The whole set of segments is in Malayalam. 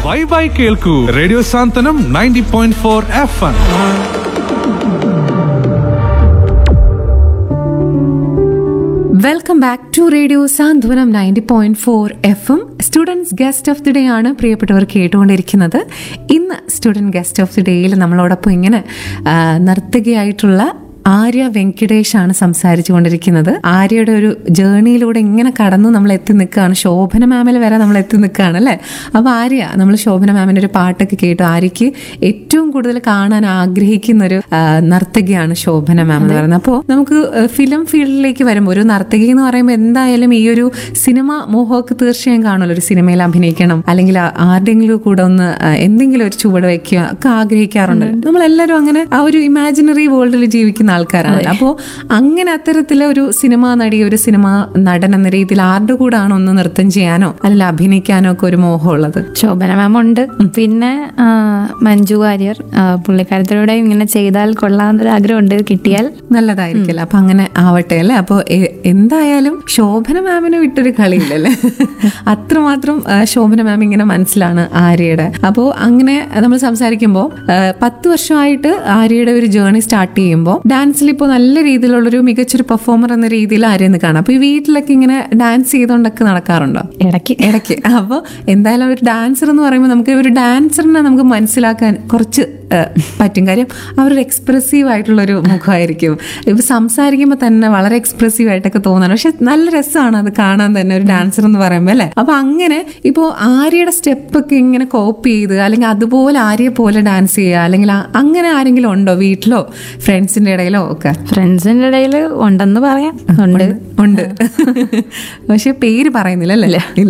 ബൈ ബൈ കേൾക്കൂ radio Santhwanam ninety point four F M welcome back to radio Santhwanam ninety point four F M students guest of the day ആണ് പ്രിയപ്പെട്ടവർ കേട്ടുകൊണ്ടിരിക്കുന്നത് ഇന്ന് സ്റ്റുഡൻറ് ഗസ്റ്റ് ഓഫ് ദി ഡേയിൽ നമ്മളോടൊപ്പം ഇങ്ങനെ ആ, നർത്തകിയായിട്ടുള്ള ആര്യ വെങ്കിടേഷ് ആണ് സംസാരിച്ചു കൊണ്ടിരിക്കുന്നത് ആര്യയുടെ ഒരു ജേർണിയിലൂടെ ഇങ്ങനെ കടന്നു നമ്മൾ എത്തി നിൽക്കുകയാണ് ശോഭന മാമിൽ വരെ നമ്മൾ എത്തി നിൽക്കുകയാണ് അല്ലേ അപ്പോൾ ആര്യ നമ്മൾ ശോഭന മാമിൻ്റെ ഒരു പാട്ടൊക്കെ കേട്ടു ആര്യയ്ക്ക് ഏറ്റവും കൂടുതൽ കാണാൻ ആഗ്രഹിക്കുന്ന ഒരു ആ, നർത്തകിയാണ് ശോഭന മാം എന്ന് പറയുന്നത് അപ്പോൾ നമുക്ക് ഫിലിം ഫീൽഡിലേക്ക് വരുമ്പോൾ ഒരു നർത്തകി എന്ന് പറയുമ്പോൾ എന്തായാലും ഈ ഒരു സിനിമ മോഹമൊക്കെ തീർച്ചയായും കാണുമല്ലോ ഒരു സിനിമയിൽ അഭിനയിക്കണം അല്ലെങ്കിൽ ആ- ആരുടെയെങ്കിലും കൂടെ ഒന്ന് ആ, എന്തെങ്കിലും ഒരു ചുവട് വെക്കുക ഒക്കെ ആഗ്രഹിക്കാറുണ്ട് നമ്മളെല്ലാവരും അങ്ങനെ ആ ഒരു ഇമാജിനറി വേൾഡിൽ ജീവിക്കുന്ന ആൾക്കാരാണ് അപ്പോൾ അങ്ങനെ അത്തരത്തിലെ ഒരു സിനിമാ നടി ഒരു സിനിമാ നടൻ എന്ന രീതിയിൽ ആരുടെ കൂടെ ആണോ ഒന്ന് നൃത്തം ചെയ്യാനോ അല്ലെങ്കിൽ അഭിനയിക്കാനോ ഒക്കെ ഒരു മോഹമുള്ളത് ശോഭന മാം ഉണ്ട് പിന്നെ ആ, മഞ്ജു വാര്യർ ആ, പുള്ളിക്കാരത്തിലൂടെ ഇങ്ങനെ ചെയ്താൽ കൊള്ളാമെന്നൊരു ആഗ്രഹമുണ്ട് കിട്ടിയാൽ നല്ലതായിരിക്കില്ല അപ്പൊ അങ്ങനെ ആവട്ടെ അല്ലേ അപ്പോൾ എന്തായാലും ശോഭന മാമിനെ വിട്ടൊരു കളിയില്ലല്ലേ അത്രമാത്രം ആ, ശോഭന മാം ഇങ്ങനെ മനസ്സിലാണ് ആര്യയുടെ അപ്പോൾ അങ്ങനെ നമ്മൾ സംസാരിക്കുമ്പോൾ പത്ത് വർഷമായിട്ട് ആര്യയുടെ ഒരു ജേർണി സ്റ്റാർട്ട് ചെയ്യുമ്പോൾ ഡാൻസിൽ ഇപ്പോൾ നല്ല രീതിയിലുള്ളൊരു മികച്ചൊരു പെർഫോമർ എന്ന രീതിയിൽ ആര്യന്ന് കാണാം അപ്പോൾ ഈ വീട്ടിലൊക്കെ ഇങ്ങനെ ഡാൻസ് ചെയ്തുകൊണ്ടൊക്കെ നടക്കാറുണ്ടോ ഇടയ്ക്ക് ഇടയ്ക്ക് അപ്പോൾ എന്തായാലും ഒരു ഡാൻസർ എന്ന് പറയുമ്പോൾ നമുക്ക് ഒരു ഡാൻസറിനെ നമുക്ക് മനസ്സിലാക്കാൻ കുറച്ച് ആ, പറ്റും കാര്യം അവരൊരു എക്സ്പ്രസീവ് ആയിട്ടുള്ളൊരു മുഖമായിരിക്കും ഇപ്പൊ സംസാരിക്കുമ്പോൾ തന്നെ വളരെ എക്സ്പ്രസീവ് ആയിട്ടൊക്കെ തോന്നണം പക്ഷെ നല്ല രസമാണ് അത് കാണാൻ തന്നെ ഒരു ഡാൻസർ എന്ന് പറയുമ്പോൾ അല്ലേ അപ്പൊ അങ്ങനെ ഇപ്പോൾ ആര്യയുടെ സ്റ്റെപ്പ് ഒക്കെ ഇങ്ങനെ കോപ്പി ചെയ്ത് അല്ലെങ്കിൽ അതുപോലെ ആര്യയെ പോലെ ഡാൻസ് ചെയ്യുക അല്ലെങ്കിൽ ആ- അങ്ങനെ ആരെങ്കിലും ഉണ്ടോ വീട്ടിലോ ഫ്രണ്ട്സിന്റെ ഇടയിലോ ഒക്കെ ഫ്രണ്ട്സിന്റെ ഇടയിൽ ഉണ്ടെന്ന് പറയാം ഉണ്ട് ഉണ്ട് പക്ഷെ പേര് പറയുന്നില്ല അല്ലേ ഇല്ല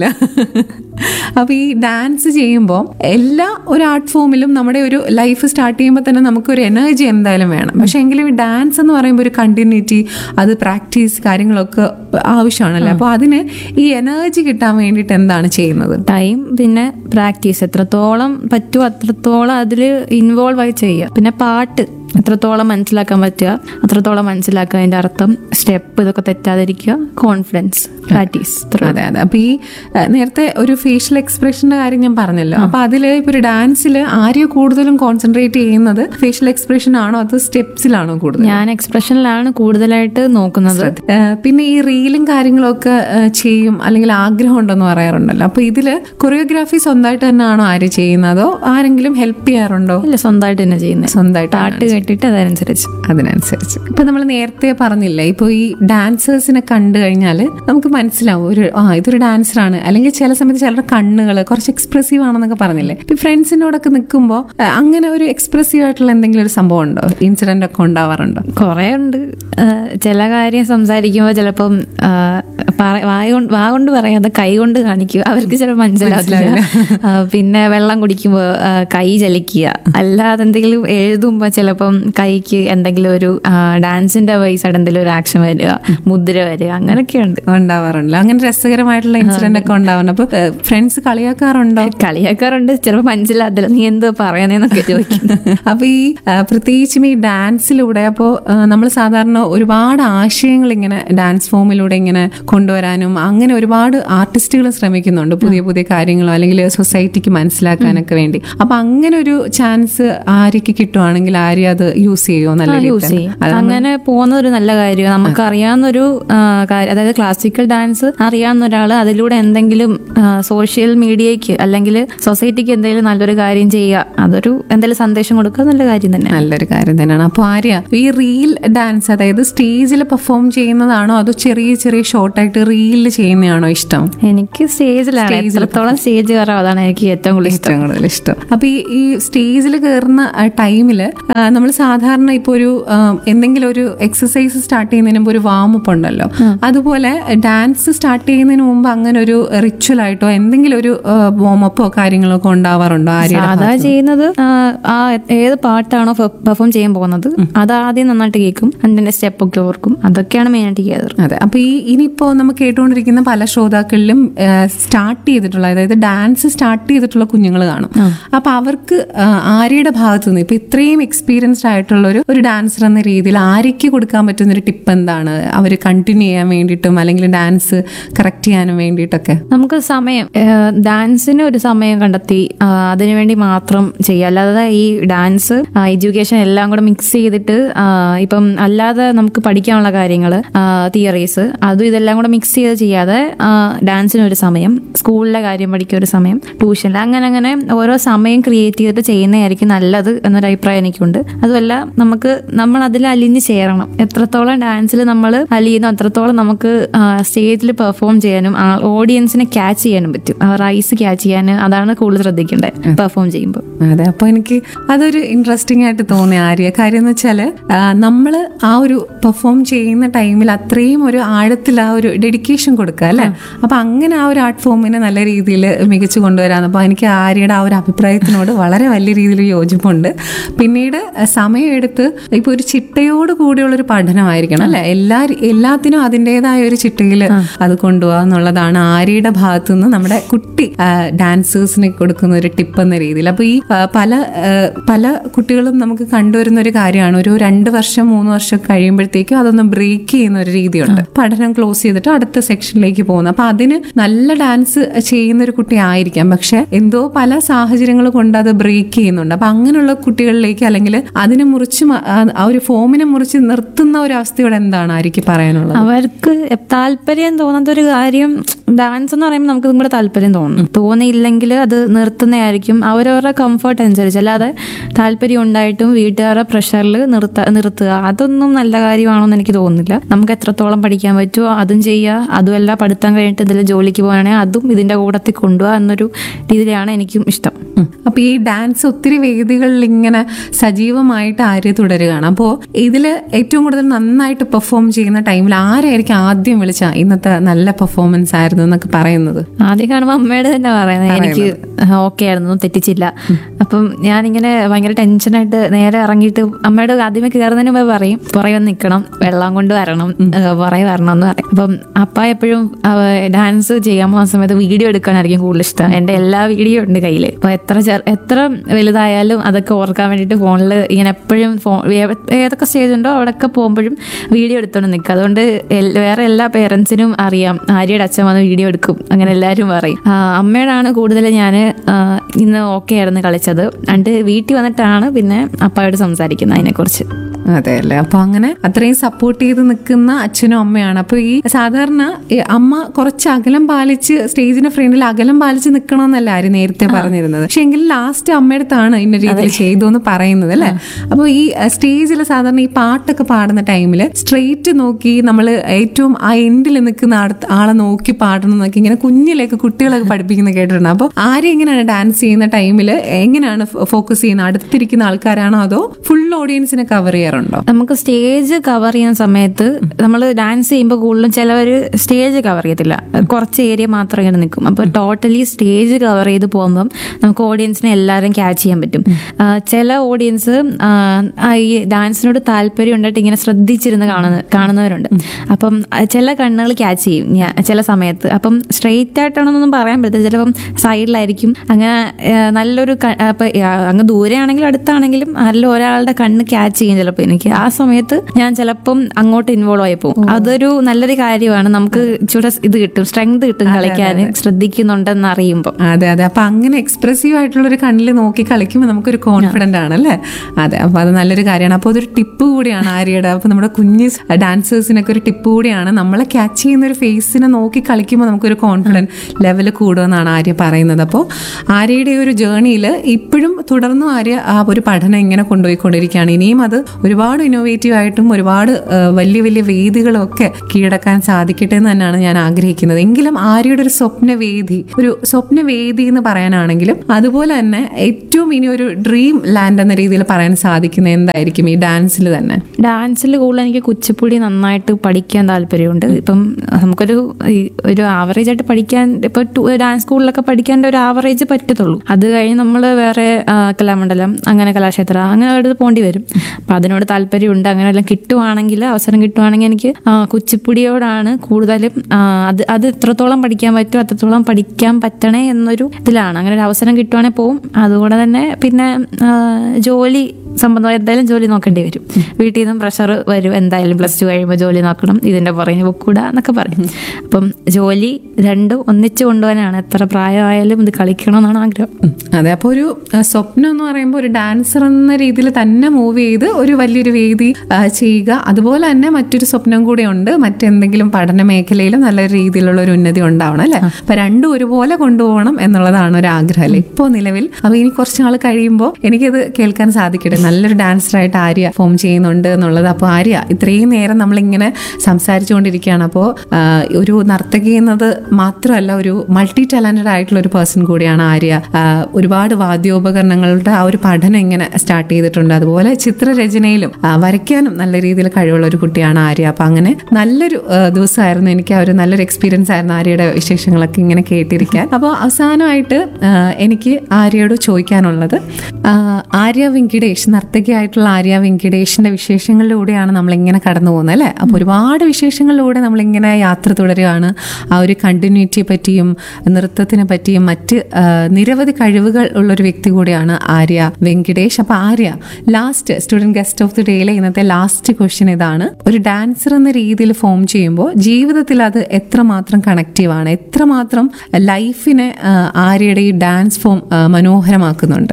അപ്പൊ ഈ ഡാൻസ് ചെയ്യുമ്പോൾ എല്ലാ ഒരു ആർട്ട് ഫോമിലും നമ്മുടെ ഒരു ലൈഫ് സ്റ്റാർട്ട് ചെയ്യുമ്പോൾ തന്നെ നമുക്കൊരു എനർജി എന്തായാലും വേണം പക്ഷെ എങ്കിലും ഈ ഡാൻസ് എന്ന് പറയുമ്പോൾ ഒരു കണ്ടിന്യൂറ്റി അത് പ്രാക്ടീസ് കാര്യങ്ങളൊക്കെ ആവശ്യമാണല്ലോ അപ്പോൾ അതിന് ഈ എനർജി കിട്ടാൻ വേണ്ടിയിട്ട് എന്താണ് ചെയ്യുന്നത് ടൈം പിന്നെ പ്രാക്ടീസ് എത്രത്തോളം പറ്റുമോ അത്രത്തോളം അതിൽ ഇൻവോൾവ് ആയി ചെയ്യുക പിന്നെ പാട്ട് എത്രത്തോളം മനസ്സിലാക്കാൻ പറ്റുക അത്രത്തോളം മനസ്സിലാക്കുക അതിന്റെ അർത്ഥം സ്റ്റെപ്പ് ഇതൊക്കെ തെറ്റാതിരിക്കുക കോൺഫിഡൻസ് പ്രാക്ടീസ് അതെ അതെ അപ്പൊ ഈ ആ, നേരത്തെ ഒരു ഫേഷ്യൽ എക്സ്പ്രഷന്റെ കാര്യം ഞാൻ പറഞ്ഞല്ലോ അപ്പൊ അതില് ഇപ്പൊ ഒരു ഡാൻസിൽ ആര്യ കൂടുതലും കോൺസെൻട്രേറ്റ് ചെയ്യുന്നത് ഫേഷ്യൽ എക്സ്പ്രഷൻ ആണോ അത് സ്റ്റെപ്സിലാണോ കൂടുതൽ ഞാൻ എക്സ്പ്രഷനിലാണ് കൂടുതലായിട്ട് നോക്കുന്നത് ആ, പിന്നെ ഈ റീലും കാര്യങ്ങളൊക്കെ ആ, ചെയ്യും അല്ലെങ്കിൽ ആഗ്രഹം ഉണ്ടെന്ന് പറയാറുണ്ടല്ലോ അപ്പൊ ഇതില് കൊറിയോഗ്രാഫി സ്വന്തമായിട്ട് തന്നെയാണോ ആര് ചെയ്യുന്നതോ ആരെങ്കിലും ഹെൽപ്പ് ചെയ്യാറുണ്ടോ ഇല്ല സ്വന്തമായിട്ട് തന്നെ ചെയ്യുന്നത് സ്വന്തമായിട്ട് പാട്ട് കേട്ടിട്ട് അതനുസരിച്ച് അതിനനുസരിച്ച് ഇപ്പൊ നമ്മൾ നേരത്തെ പറഞ്ഞില്ലേ ഇപ്പൊ ഈ ഡാൻസേഴ്സിനെ കണ്ടു കഴിഞ്ഞാൽ നമുക്ക് മനസ്സിലാവും ഒരു ആ ഇതൊരു ഡാൻസറാണ് അല്ലെങ്കിൽ ചില സമയത്ത് ചിലരുടെ കണ്ണുകൾ കുറച്ച് എക്സ്പ്രസീവ് ആണെന്നൊക്കെ പറഞ്ഞില്ലേ ഇപ്പൊ ഫ്രണ്ട്സിനോടൊക്കെ നിൽക്കുമ്പോൾ അങ്ങനെ ഒരു എക്സ്പ്രസീവ് ആയിട്ടുള്ള എന്തെങ്കിലും ഒരു സംഭവം ഉണ്ടോ ഇൻസിഡന്റ് ഒക്കെ ഉണ്ടാവാറുണ്ടോ കുറേ ഉണ്ട് ആ, ചില കാര്യം സംസാരിക്കുമ്പോൾ ചിലപ്പം ആ, പറ- വായ കൊണ്ട് വാ കൊണ്ട് പറയാതെ കൈ കൊണ്ട് കാണിക്കുക അവർക്ക് ചിലപ്പോൾ മനസ്സിലാവില്ല ആ, പിന്നെ വെള്ളം കുടിക്കുമ്പോൾ ആ, കൈ ചലിക്കുക അല്ലാതെ എന്തെങ്കിലും എഴുതുമ്പോൾ ചിലപ്പം കൈക്ക് എന്തെങ്കിലും ഒരു ഡാൻസിന്റെ വയസ്സായിട്ട് എന്തെങ്കിലും ഒരു ആക്ഷൻ വരിക മുദ്ര വരിക അങ്ങനെയൊക്കെയുണ്ട് ഉണ്ടാവാറുണ്ടല്ലോ അങ്ങനെ രസകരമായിട്ടുള്ള ഇൻസിഡന്റ് ഒക്കെ ഉണ്ടാവാറുണ്ട് അപ്പൊ ഫ്രണ്ട്സ് കളിയാക്കാറുണ്ടോ കളിയാക്കാറുണ്ട് ചിലപ്പോൾ മനസ്സിലാകത്തില്ല നീ എന്തോ പറയാനേന്നൊക്കെ ചോദിക്കും അപ്പൊ ഈ ആ, പ്രത്യേകിച്ചും ഈ ഡാൻസിലൂടെ അപ്പോൾ നമ്മൾ സാധാരണ ഒരുപാട് ആശയങ്ങൾ ഇങ്ങനെ ഡാൻസ് ഫോമിലൂടെ ഇങ്ങനെ കൊണ്ടുവരാനും അങ്ങനെ ഒരുപാട് ആർട്ടിസ്റ്റുകൾ ശ്രമിക്കുന്നുണ്ട് പുതിയ പുതിയ കാര്യങ്ങളോ അല്ലെങ്കിൽ സൊസൈറ്റിക്ക് മനസ്സിലാക്കാനൊക്കെ വേണ്ടി അപ്പൊ അങ്ങനെ ഒരു ചാൻസ് ആര്യക്ക് കിട്ടുവാണെങ്കിൽ ആര്യ അത് യൂസ് ചെയ്യുമോ നല്ല യൂസ് രീതിയിൽ ചെയ്യും അങ്ങനെ പോകുന്നത് ഒരു നല്ല കാര്യമാണ് നമുക്ക് അറിയാവുന്നൊരു ആ, കാര്യം അതായത് ക്ലാസിക്കൽ ഡാൻസ് അറിയാവുന്ന ഒരാൾ അതിലൂടെ എന്തെങ്കിലും സോഷ്യൽ മീഡിയയ്ക്ക് അല്ലെങ്കിൽ സൊസൈറ്റിക്ക് എന്തെങ്കിലും നല്ലൊരു കാര്യം ചെയ്യുക അതൊരു എന്തെങ്കിലും സന്ദേശം കൊടുക്കുക നല്ല കാര്യം തന്നെ നല്ലൊരു കാര്യം തന്നെയാണ് അപ്പോൾ ആര്യ ഈ റീൽ ഡാൻസ് അതായത് സ്റ്റേജിൽ പെർഫോം ചെയ്യുന്നതാണോ അതോ ചെറിയ ചെറിയ ഷോർട്ടായിട്ട് റീലിൽ ചെയ്യുന്നതാണോ ഇഷ്ടം എനിക്ക് സ്റ്റേജിലാണ് എത്രത്തോളം സ്റ്റേജ് കയറാം അതാണ് എനിക്ക് ഏറ്റവും കൂടുതൽ ഇഷ്ടം ഏറ്റവും കൂടുതൽ ഇഷ്ടം അപ്പൊ ഈ ഈ സ്റ്റേജിൽ കയറുന്ന ടൈമില് നമ്മൾ സാധാരണ ഇപ്പൊ ഒരു ആ, എന്തെങ്കിലും ഒരു എക്സസൈസ് സ്റ്റാർട്ട് ചെയ്യുന്നതിന് മുമ്പ് ഒരു വാമപ്പ് ഉണ്ടല്ലോ അതുപോലെ ഡാൻസ് സ്റ്റാർട്ട് ചെയ്യുന്നതിന് മുമ്പ് അങ്ങനെ ഒരു റിച്വൽ ആയിട്ടോ എന്തെങ്കിലും ഒരു വാമപ്പോ കാര്യങ്ങളോ ഒക്കെ ഉണ്ടാവാറുണ്ടോ ആര്യ സാധാ ചെയ്യുന്നത് ആ, ആ ഏത് പാട്ടാണോ പെർഫോം ചെയ്യാൻ പോകുന്നത് അത് ആദ്യം നന്നായിട്ട് കേൾക്കും അതിന്റെ സ്റ്റെപ്പ് ഒക്കെ ഓർക്കും അതൊക്കെയാണ് മെയിനായിട്ട് ചെയ്യാറ് അതെ അപ്പൊ ഈ ഇനിയിപ്പോ നമ്മൾ നമുക്ക് കേട്ടുകൊണ്ടിരിക്കുന്ന പല ശ്രോതാക്കളിലും സ്റ്റാർട്ട് ചെയ്തിട്ടുള്ള അതായത് ഡാൻസ് സ്റ്റാർട്ട് ചെയ്തിട്ടുള്ള കുഞ്ഞുങ്ങൾ കാണും അപ്പൊ അവർക്ക് ആ, ആര്യയുടെ ഭാഗത്തു നിന്ന് ഇപ്പൊ ഇത്രയും എക്സ്പീരിയൻസ്ഡ് ആയിട്ടുള്ള ഒരു ഒരു ഡാൻസർ എന്ന രീതിയിൽ ആര്യയ്ക്ക് കൊടുക്കാൻ പറ്റുന്ന ഒരു ടിപ്പ് എന്താണ് അവർ കണ്ടിന്യൂ ചെയ്യാൻ വേണ്ടിയിട്ടും അല്ലെങ്കിൽ ഡാൻസ് കറക്റ്റ് ചെയ്യാനും വേണ്ടിയിട്ടൊക്കെ നമുക്ക് സമയം ഏഹ് ഡാൻസിന് ഒരു സമയം കണ്ടെത്തി ആ, അതിനുവേണ്ടി മാത്രം ചെയ്യുക അല്ലാതെ ഈ ഡാൻസ് എഡ്യൂക്കേഷൻ എല്ലാം കൂടെ മിക്സ് ചെയ്തിട്ട് ആ, ഇപ്പം അല്ലാതെ നമുക്ക് പഠിക്കാനുള്ള കാര്യങ്ങൾ തിയറീസ് അതും ഇതെല്ലാം കൂടെ മിക്സ് ചെയ്ത് ചെയ്യാതെ ആ, ഡാൻസിന് ഒരു സമയം സ്കൂളിലെ കാര്യം പഠിക്കാൻ ഒരു സമയം ട്യൂഷനിൽ അങ്ങനെ അങ്ങനെ ഓരോ സമയം ക്രിയേറ്റ് ചെയ്തിട്ട് ചെയ്യുന്നതായിരിക്കും നല്ലത് എന്നൊരു അഭിപ്രായം എനിക്കുണ്ട് അതുമല്ല നമുക്ക് നമ്മൾ അതിൽ അലിഞ്ഞ് ചേരണം എത്രത്തോളം ഡാൻസിൽ നമ്മൾ അലിയുന്നു അത്രത്തോളം നമുക്ക് സ്റ്റേജിൽ പെർഫോം ചെയ്യാനും ഓഡിയൻസിനെ ക്യാച്ച് ചെയ്യാനും പറ്റും അവർ ഐസ് ക്യാച്ച് ചെയ്യാൻ അതാണ് കൂടുതൽ ശ്രദ്ധിക്കേണ്ടത് പെർഫോം ചെയ്യുമ്പോൾ അതെ അപ്പൊ എനിക്ക് അതൊരു ഇൻട്രസ്റ്റിംഗ് ആയിട്ട് തോന്നി ആര്യ കാര്യം എന്ന് വെച്ചാല് നമ്മൾ ആ ഒരു പെർഫോം ചെയ്യുന്ന ടൈമിൽ അത്രയും ഒരു ആഴത്തിൽ ആ ഒരു ഡെഡിക്കേഷൻ കൊടുക്കുക അല്ലെ അപ്പൊ അങ്ങനെ ആ ഒരു ആർട്ട് ഫോമിനെ നല്ല രീതിയിൽ മികച്ചു കൊണ്ടുവരാന്ന് അപ്പൊ എനിക്ക് ആര്യയുടെ ആ ഒരു അഭിപ്രായത്തിനോട് വളരെ വലിയ രീതിയിൽ യോജിപ്പുണ്ട് പിന്നീട് സമയമെടുത്ത് ഇപ്പൊ ഒരു ചിട്ടയോട് കൂടിയുള്ള ഒരു പഠനമായിരിക്കണം അല്ലെ എല്ലാ എല്ലാത്തിനും അതിൻ്റെതായ ഒരു ചിട്ടയിൽ അത് കൊണ്ടുപോകുക എന്നുള്ളതാണ് ആര്യയുടെ ഭാഗത്തു നിന്ന് നമ്മുടെ കുട്ടി ഡാൻസേഴ്സിന് കൊടുക്കുന്ന ഒരു ടിപ്പ് എന്ന രീതിയിൽ അപ്പൊ ഈ ആ, പല ആ, പല കുട്ടികളും നമുക്ക് കണ്ടുവരുന്ന ഒരു കാര്യമാണ് ഒരു രണ്ട് വർഷം മൂന്ന് വർഷം കഴിയുമ്പോഴത്തേക്കും അതൊന്ന് ബ്രേക്ക് ചെയ്യുന്ന ഒരു രീതിയുണ്ട് പഠനം ക്ലോസ് ചെയ്തിട്ട് അടുത്ത സെക്ഷനിലേക്ക് പോകുന്നു അപ്പൊ അതിന് നല്ല ഡാൻസ് ചെയ്യുന്ന ഒരു കുട്ടി ആയിരിക്കാം പക്ഷെ എന്തോ പല സാഹചര്യങ്ങൾ കൊണ്ട് അത് ബ്രേക്ക് ചെയ്യുന്നുണ്ട് അപ്പൊ അങ്ങനെയുള്ള കുട്ടികളിലേക്ക് അല്ലെങ്കിൽ അതിനെ മുറിച്ച് മ- ആ ആ ഒരു ഫോമിനെ മുറിച്ച് നിർത്തുന്ന ഒരു അവസ്ഥയോടെ എന്താണ് ആയിരിക്കും പറയാനുള്ളത് അവർക്ക് താല്പര്യം തോന്നാത്ത ഒരു കാര്യം ഡാൻസ് എന്ന് പറയുമ്പോൾ നമുക്ക് ഇതും കൂടെ താല്പര്യം തോന്നും തോന്നിയില്ലെങ്കിൽ അത് നിർത്തുന്നതായിരിക്കും അവരവരുടെ കംഫർട്ട് അനുസരിച്ച് അല്ലാതെ താല്പര്യം ഉണ്ടായിട്ടും വീട്ടുകാരുടെ പ്രഷറിൽ നിർത്ത നിർത്തുക അതൊന്നും നല്ല കാര്യമാണെന്ന് എനിക്ക് തോന്നുന്നില്ല നമുക്ക് എത്രത്തോളം പഠിക്കാൻ പറ്റുമോ അതും ചെയ്യുക അതുമല്ല പഠിത്തം കഴിഞ്ഞിട്ട് ഇതിൽ ജോലിക്ക് പോകണമെങ്കിൽ അതും ഇതിന്റെ കൂട്ടത്തിൽ കൊണ്ടുപോകുക എന്നൊരു രീതിയിലാണ് എനിക്കും ഇഷ്ടം ഉം. അപ്പൊ ഈ ഡാൻസ് ഒത്തിരി വേദികളിൽ ഇങ്ങനെ സജീവമായിട്ട് ആര്യ തുടരുകയാണ് അപ്പോൾ ഇതില് ഏറ്റവും കൂടുതൽ നന്നായിട്ട് പെർഫോം ചെയ്യുന്ന ടൈമിൽ ആരായിരിക്കും ആദ്യം വിളിച്ച ഇന്നത്തെ നല്ല പെർഫോമൻസ് ആയിരുന്നു എന്നൊക്കെ പറയുന്നത് ആദ്യം കാണുമ്പോൾ അമ്മയുടെ തന്നെ പറയുന്നത് എനിക്ക് ഓക്കെ ആയിരുന്നു തെറ്റിച്ചില്ല അപ്പം ഞാനിങ്ങനെ ഭയങ്കര ടെൻഷനായിട്ട് നേരെ ഇറങ്ങിയിട്ട് അമ്മയുടെ ആദ്യമേ കയറുന്നതിന് മുമ്പ് പറയും പുറകെ ഒന്ന് നിൽക്കണം വെള്ളം കൊണ്ട് വരണം ഏഹ് പുറകെ വരണം എന്ന് പറയും അപ്പം അപ്പ എപ്പോഴും ഡാൻസ് ചെയ്യാൻ പോകുന്ന സമയത്ത് വീഡിയോ എടുക്കാനായിരിക്കും കൂടുതൽ ഇഷ്ടം എൻ്റെ എല്ലാ വീഡിയോ ഉണ്ട് കയ്യിൽ അപ്പൊ എത്ര ചെറു എത്ര വലുതായാലും അതൊക്കെ ഓർക്കാൻ വേണ്ടിയിട്ട് ഫോണിൽ ഇങ്ങനെ എപ്പോഴും ഫോൺ ഏതൊക്കെ സ്റ്റേജ് ഉണ്ടോ അവിടെയൊക്കെ പോകുമ്പോഴും വീഡിയോ എടുത്തോണ്ട് നിൽക്കുക അതുകൊണ്ട് എൽ- വേറെ എല്ലാ പേരൻസിനും അറിയാം ആര്യയുടെ അച്ഛൻ വന്ന് വീഡിയോ എടുക്കും അങ്ങനെ എല്ലാവരും പറയും ആ, അമ്മയോടാണ് കൂടുതൽ ഞാൻ ഇന്ന് ഓക്കെ ആയിരുന്നു കളിച്ചത് എന്നിട്ട് വീട്ടിൽ വന്നിട്ടാണ് പിന്നെ അപ്പായോട് സംസാരിക്കുന്നത് അതിനെക്കുറിച്ച് അതെ അല്ലേ അപ്പൊ അങ്ങനെ അത്രയും സപ്പോർട്ട് ചെയ്ത് നിൽക്കുന്ന അച്ഛനും അമ്മയാണ് അപ്പൊ ഈ സാധാരണ ഈ അമ്മ കുറച്ച് അകലം പാലിച്ച് സ്റ്റേജിന്റെ ഫ്രണ്ടിൽ അകലം പാലിച്ച് നിൽക്കണമെന്നല്ല ആര് നേരത്തെ പറഞ്ഞിരുന്നത് പക്ഷെ എങ്കിൽ ലാസ്റ്റ് അമ്മയുടെ അടുത്താണ് ഇന്ന രീതിയിൽ ചെയ്തു എന്ന് പറയുന്നത് അല്ലെ അപ്പൊ ഈ സ്റ്റേജിൽ സാധാരണ ഈ പാട്ടൊക്കെ പാടുന്ന ടൈമിൽ സ്ട്രെയിറ്റ് നോക്കി നമ്മൾ ഏറ്റവും ആ എൻഡിൽ നിൽക്കുന്ന ആട- ആളെ നോക്കി പാടണം എന്നൊക്കെ ഇങ്ങനെ കുഞ്ഞിലേക്ക് കുട്ടികളൊക്കെ പഠിപ്പിക്കുന്ന കേട്ടിട്ടുണ്ട് അപ്പൊ ആരും എങ്ങനെയാണ് ഡാൻസ് ചെയ്യുന്ന ടൈമിൽ എങ്ങനെയാണ് ഫോക്കസ് ചെയ്യുന്നത് അടുത്തിരിക്കുന്ന ആൾക്കാരാണോ അതോ ഫുൾ ഓഡിയൻസിനെ കവർ ചെയ്യാറുണ്ടോ നമുക്ക് സ്റ്റേജ് കവർ ചെയ്യുന്ന സമയത്ത് നമ്മൾ ഡാൻസ് ചെയ്യുമ്പോൾ കൂടുതലും ചിലവർ സ്റ്റേജ് കവർ ചെയ്യത്തില്ല കുറച്ച് ഏരിയ മാത്രം ഇങ്ങനെ നിൽക്കും അപ്പോൾ ടോട്ടലി സ്റ്റേജ് കവർ ചെയ്ത് പോകുമ്പം നമുക്ക് ഓഡിയൻസിനെ എല്ലാവരും ക്യാച്ച് ചെയ്യാൻ പറ്റും ആ, ചില ഓഡിയൻസ് ഈ ഡാൻസിനോട് താല്പര്യം ഉണ്ടായിട്ട് ഇങ്ങനെ ശ്രദ്ധിച്ചിരുന്ന് കാണുന്ന കാണുന്നവരുണ്ട് അപ്പം ആ, ചില കണ്ണുകൾ ക്യാച്ച് ചെയ്യും ഞാൻ ചില സമയത്ത് അപ്പം സ്ട്രെയിറ്റ് ആയിട്ടാണെന്നൊന്നും പറയാൻ പറ്റില്ല ചിലപ്പം സൈഡിലായിരിക്കും അങ്ങനെ ആ, നല്ലൊരു ക- ആ, ഇപ്പൊ, ആ, അങ്ങ് ദൂരെയാണെങ്കിലും അടുത്താണെങ്കിലും നല്ല ഒരാളുടെ കണ്ണ് ക്യാച്ച് ചെയ്യും ചിലപ്പോൾ എനിക്ക് ആ സമയത്ത് ഞാൻ ചിലപ്പം അങ്ങോട്ട് ഇൻവോൾവ് ആയി പോകും അതൊരു നല്ലൊരു കാര്യമാണ് നമുക്ക് ഇച്ചിരി ഇത് കിട്ടും സ്ട്രെങ്ത് കിട്ടും കളിക്കാൻ ശ്രദ്ധിക്കുന്നുണ്ടെന്ന് അറിയുമ്പോൾ അതെ അതെ അപ്പൊ അങ്ങനെ എക്സ്പ്രസീവ് ആയിട്ടുള്ള ഒരു കണ്ണിൽ നോക്കി കളിക്കുമ്പോൾ നമുക്കൊരു കോൺഫിഡന്റ് ആണ് അല്ലേ അതെ അപ്പൊ അത് നല്ലൊരു കാര്യമാണ് അപ്പോൾ അതൊരു ടിപ്പ് കൂടിയാണ് ആര്യയുടെ അപ്പൊ നമ്മുടെ കുഞ്ഞ് ഡാൻസേഴ്സിനൊക്കെ ഒരു ടിപ്പ് കൂടിയാണ് നമ്മളെ ക്യാച്ച് ചെയ്യുന്ന ഒരു ഫേസിനെ നോക്കി കളിക്കുമ്പോൾ നമുക്കൊരു കോൺഫിഡൻസ് ലെവൽ കൂടുമെന്നാണ് ആര്യ പറയുന്നത് അപ്പോൾ ആര്യയുടെ ഈ ഒരു ജേണിയിൽ ഇപ്പോഴും തുടർന്നും ആര്യ ആ ഒരു പഠനം ഇങ്ങനെ കൊണ്ടുപോയിക്കൊണ്ടിരിക്കുകയാണ് ഇനിയും അത് ഒരുപാട് ഇന്നോവേറ്റീവ് ആയിട്ടും ഒരുപാട് ആ, വലിയ വലിയ വേദികളും ഒക്കെ കീഴടക്കാൻ സാധിക്കട്ടെ എന്ന് തന്നെയാണ് ഞാൻ ആഗ്രഹിക്കുന്നത് എങ്കിലും ആര്യയുടെ ഒരു സ്വപ്നവേദി ഒരു സ്വപ്നവേദി എന്ന് പറയാനാണെങ്കിലും അതുപോലെ തന്നെ ഏറ്റവും ഇനി ഒരു ഡ്രീം ലാൻഡ് എന്ന രീതിയിൽ പറയാൻ സാധിക്കുന്ന എന്തായിരിക്കും ഈ ഡാൻസിൽ തന്നെ ഡാൻസിൽ കൂടുതൽ എനിക്ക് കുച്ചിപ്പുടി നന്നായിട്ട് പഠിക്കാൻ താല്പര്യമുണ്ട് ഇപ്പം നമുക്കൊരു ഈ ഒരു ആവറേജ് ആയിട്ട് പഠിക്കാൻ ഇപ്പൊ ടു- ഡാൻസ് സ്കൂളിലൊക്കെ പഠിക്കാൻ ഒരു ആവറേജ് പറ്റത്തുള്ളൂ അത് കഴിഞ്ഞ് നമ്മൾ വേറെ ആ, കലാമണ്ഡലം അങ്ങനെ കലാക്ഷേത്ര അങ്ങനെ അടുത്ത് പോണ്ടി വരും അപ്പം അതിനോട് ഒരുപാട് താല്പര്യമുണ്ട് അങ്ങനെ എല്ലാം കിട്ടുവാണെങ്കിൽ അവസരം കിട്ടുവാണെങ്കിൽ എനിക്ക് ആ, കുച്ചിപ്പുടിയോടാണ് കൂടുതലും ആ, അത് അത് എത്രത്തോളം പഠിക്കാൻ പറ്റും അത്രത്തോളം പഠിക്കാൻ പറ്റണേ എന്നൊരു ഇതിലാണ് അങ്ങനെ ഒരു അവസരം കിട്ടുവാണെങ്കിൽ പോവും അതുകൂടെ തന്നെ പിന്നെ ആ, ജോലി സംബന്ധമായി എന്തായാലും ജോലി നോക്കേണ്ടി വരും വീട്ടിൽ നിന്നും പ്രഷർ വരും എന്തായാലും പ്ലസ് ടു കഴിയുമ്പോൾ ജോലി നോക്കണം ഇതിന്റെ പുറകെ പൊക്കൂടാ എന്നൊക്കെ പറയും അപ്പം ജോലി രണ്ടും ഒന്നിച്ചു കൊണ്ടുപോകാനാണ് എത്ര പ്രായമായാലും ഇത് കളിക്കണം എന്നാണ് ആഗ്രഹം ഉം. അതെ അപ്പോൾ ഒരു ആ, സ്വപ്നം എന്ന് പറയുമ്പോൾ ഒരു ഡാൻസർ എന്ന രീതിയിൽ തന്നെ മൂവ് ചെയ്ത് ഒരു വലിയൊരു വേദി ആ, ചെയ്യുക അതുപോലെ തന്നെ മറ്റൊരു സ്വപ്നം കൂടെ ഉണ്ട് മറ്റെന്തെങ്കിലും പഠന മേഖലയിലും നല്ല രീതിയിലുള്ള ഒരു ഉന്നതി ഉണ്ടാവണം അല്ലെ അപ്പൊ രണ്ടും ഒരുപോലെ കൊണ്ടുപോകണം എന്നുള്ളതാണ് ഒരു ആഗ്രഹം അല്ലെ ഇപ്പോൾ നിലവിൽ അപ്പൊ ഇനി കുറച്ച് നാൾ കഴിയുമ്പോൾ എനിക്കത് കേൾക്കാൻ സാധിക്കട്ടെ നല്ലൊരു ഡാൻസറായിട്ട് ആര്യ ഫോം ചെയ്യുന്നുണ്ട് എന്നുള്ളത് അപ്പോൾ ആര്യ ഇത്രയും നേരം നമ്മളിങ്ങനെ സംസാരിച്ചുകൊണ്ടിരിക്കുകയാണ് അപ്പോൾ ഒരു നർത്തകി എന്നത് മാത്രമല്ല ഒരു മൾട്ടി ടാലന്റഡ് ആയിട്ടുള്ള ഒരു പേഴ്സൺ കൂടിയാണ് ആര്യ ആ, ഒരുപാട് വാദ്യോപകരണങ്ങളുടെ ആ ഒരു പഠനം ഇങ്ങനെ സ്റ്റാർട്ട് ചെയ്തിട്ടുണ്ട് അതുപോലെ ചിത്രരചനയിലും ആ, വരയ്ക്കാനും നല്ല രീതിയിൽ കഴിവുള്ള ഒരു കുട്ടിയാണ് ആര്യ അപ്പൊ അങ്ങനെ നല്ലൊരു ആ, ദിവസമായിരുന്നു എനിക്ക് ആ ഒരു നല്ലൊരു എക്സ്പീരിയൻസ് ആയിരുന്നു ആര്യയുടെ വിശേഷങ്ങളൊക്കെ ഇങ്ങനെ കേട്ടിരിക്കാൻ അപ്പോൾ അവസാനമായിട്ട് ആ, എനിക്ക് ആര്യയോട് ചോദിക്കാനുള്ളത് ആ, ആര്യ വെങ്കിടേഷ് നർത്തകിയായിട്ടുള്ള ആര്യ വെങ്കിടേഷിന്റെ വിശേഷങ്ങളിലൂടെയാണ് നമ്മളിങ്ങനെ കടന്നു പോകുന്നത് അല്ലേ അപ്പോൾ ഒരുപാട് വിശേഷങ്ങളിലൂടെ നമ്മളിങ്ങനെ യാത്ര തുടരുകയാണ് ആ ഒരു കണ്ടിന്യൂറ്റിയെ പറ്റിയും നൃത്തത്തിനെ പറ്റിയും മറ്റ് ആ, നിരവധി കഴിവുകൾ ഉള്ള ഒരു വ്യക്തി കൂടിയാണ് ആര്യ വെങ്കിടേഷ് അപ്പൊ Arya last student guest of the ഡേയിലെ ഇന്നത്തെ ലാസ്റ്റ് ക്വസ്റ്റ്യൻ ഇതാണ് ഒരു ഡാൻസർ എന്ന രീതിയിൽ ഫോം ചെയ്യുമ്പോൾ ജീവിതത്തിൽ അത് എത്രമാത്രം കണക്റ്റീവ് ആണ് എത്രമാത്രം ലൈഫിനെ ആ, ആര്യയുടെ ഈ ഡാൻസ് ഫോം ആ, മനോഹരമാക്കുന്നുണ്ട്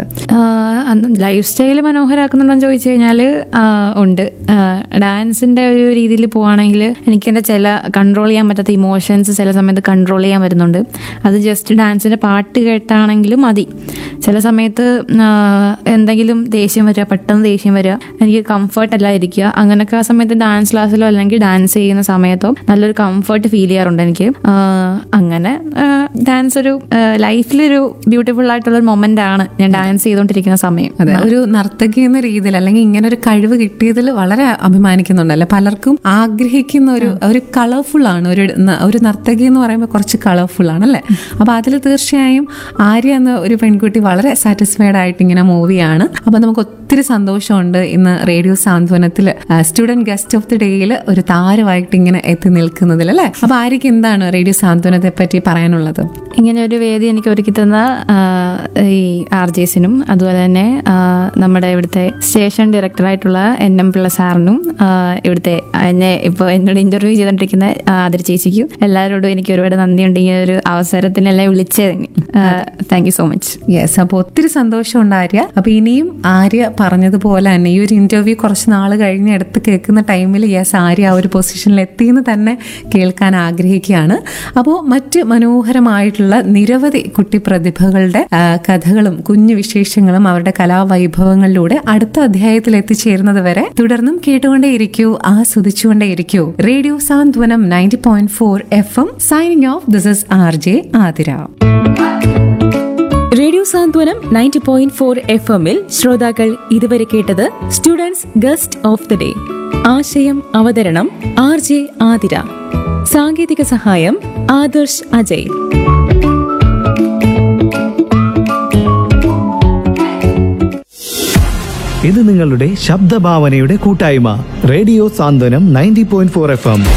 ലൈഫ് സ്റ്റൈൽ മനോഹരമാക്കുന്നുണ്ടോന്ന് ചോദിച്ചു കഴിഞ്ഞാൽ ഉണ്ട് ഡാൻസിന്റെ ഒരു രീതിയിൽ പോവാണെങ്കിൽ എനിക്ക് എൻ്റെ ചില കൺട്രോൾ ചെയ്യാൻ പറ്റാത്ത ഇമോഷൻസ് ചില സമയത്ത് കൺട്രോൾ ചെയ്യാൻ പറ്റുന്നുണ്ട് അത് ജസ്റ്റ് ഡാൻസിന്റെ പാട്ട് കേട്ടാണെങ്കിലും മതി ചില സമയത്ത് ആ, എന്തെങ്കിലും ദേഷ്യം വരിക പെട്ടെന്ന് ദേഷ്യം വരിക എനിക്ക് കംഫർട്ട് അല്ല ഇരിക്കുക അങ്ങനെയൊക്കെ ആ സമയത്ത് ഡാൻസ് ക്ലാസ്സിലോ അല്ലെങ്കിൽ ഡാൻസ് ചെയ്യുന്ന സമയത്തോ നല്ലൊരു കംഫർട്ട് ഫീൽ ചെയ്യാറുണ്ട് എനിക്ക് ആ, അങ്ങനെ ഡാൻസ് ഒരു ലൈഫിലൊരു ബ്യൂട്ടിഫുൾ ആയിട്ടുള്ള ഒരു മൊമെന്റ് ആണ് ഞാൻ ഡാൻസ് ചെയ്തുകൊണ്ടിരിക്കുന്ന സമയം അതെ ഒരു നർത്തകി എന്ന രീതിയിൽ അല്ലെങ്കിൽ ഇങ്ങനെ ഒരു കഴിവ് കിട്ടിയതിൽ വളരെ അഭിമാനിക്കുന്നുണ്ടല്ലേ പലർക്കും ആഗ്രഹിക്കുന്ന ഒരു ഒരു കളർഫുൾ ആണ് ഒരു ന- ഒരു നർത്തകി എന്ന് പറയുമ്പോൾ കുറച്ച് കളർഫുൾ ആണ് അല്ലേ അപ്പൊ അതിൽ തീർച്ചയായും ആര്യ എന്ന ഒരു പെൺകുട്ടി വളരെ സാറ്റിസ്ഫൈഡ് ആയിട്ട് ഇങ്ങനെ മൂവിയാണ് അപ്പൊ നമുക്ക് ഒത്തിരി സന്തോഷമുണ്ട് ഇന്ന് റേഡിയോ സാന്ത്വനത്തിൽ സ്റ്റുഡന്റ് ഗസ്റ്റ് ഓഫ് ദി ഡേയിൽ ഒരു താരമായിട്ട് ഇങ്ങനെ എത്തി നിൽക്കുന്നതിൽ അല്ലേ അപ്പൊ ആര്യക്ക് എന്താണ് റേഡിയോ സാന്ത്വനത്തെ പറ്റി പറയാനുള്ളത് ഇങ്ങനെ ഒരു വേദി എനിക്ക് ഒരുക്കി തന്ന ആ, ഈ ആർ ജെസിനും അതുപോലെ തന്നെ ആ, നമ്മുടെ ഇവിടുത്തെ സ്റ്റേഷൻ ഡയറക്ടറായിട്ടുള്ള എൻ എം പിള്ള സാറിനും ആ, ഇവിടുത്തെ എന്നെ ഇപ്പോൾ എന്നോട് ഇന്റർവ്യൂ ചെയ്തുകൊണ്ടിരിക്കുന്ന ആതിര ചേച്ചിക്കും എല്ലാവരോടും എനിക്ക് ഒരുപാട് നന്ദിയുണ്ട് ഈ ഒരു അവസരത്തിനെല്ലാം വിളിച്ചതിന് thank you so much yes അപ്പോൾ ഒത്തിരി സന്തോഷമുണ്ട് ആര്യ അപ്പോൾ ഇനിയും ആര്യ പറഞ്ഞതുപോലെ തന്നെ ഈ ഒരു ഇന്റർവ്യൂ കുറച്ച് നാൾ കഴിഞ്ഞ് എടുത്ത് കേൾക്കുന്ന ടൈമിൽ യെസ് ആര്യ ആ ഒരു പൊസിഷനിൽ എത്തിയെന്ന് തന്നെ കേൾക്കാൻ ആഗ്രഹിക്കുകയാണ് അപ്പോൾ മറ്റ് മനോഹരമായിട്ടുള്ള നിരവധി കുട്ടി പ്രതിഭകളുടെ ആ, കഥകളും കുഞ്ഞു വിശേഷങ്ങളും അവരുടെ കലാവൈഭവങ്ങളിലൂടെ അടുത്ത അധ്യായത്തിൽ എത്തിച്ചേരുന്നത് വരെ തുടർന്നും കേട്ടുകൊണ്ടേയിരിക്കൂ ആസ്വദിച്ചുകൊണ്ടേയിരിക്കൂ radio Santhwanam ninety point four F M signing off this is R J Athira radio Santhwanam ninety point four F എമ്മിൽ ശ്രോതാക്കൾ ഇതുവരെ കേട്ടത് students guest of the day ആശയം അവതരണം ആർ ജെ ആതിര സാങ്കേതിക സഹായം ആദർശ് അജയ് ഇത് നിങ്ങളുടെ ശബ്ദഭാവനയുടെ കൂട്ടായ്മ radio Santhwanam ninety point four F M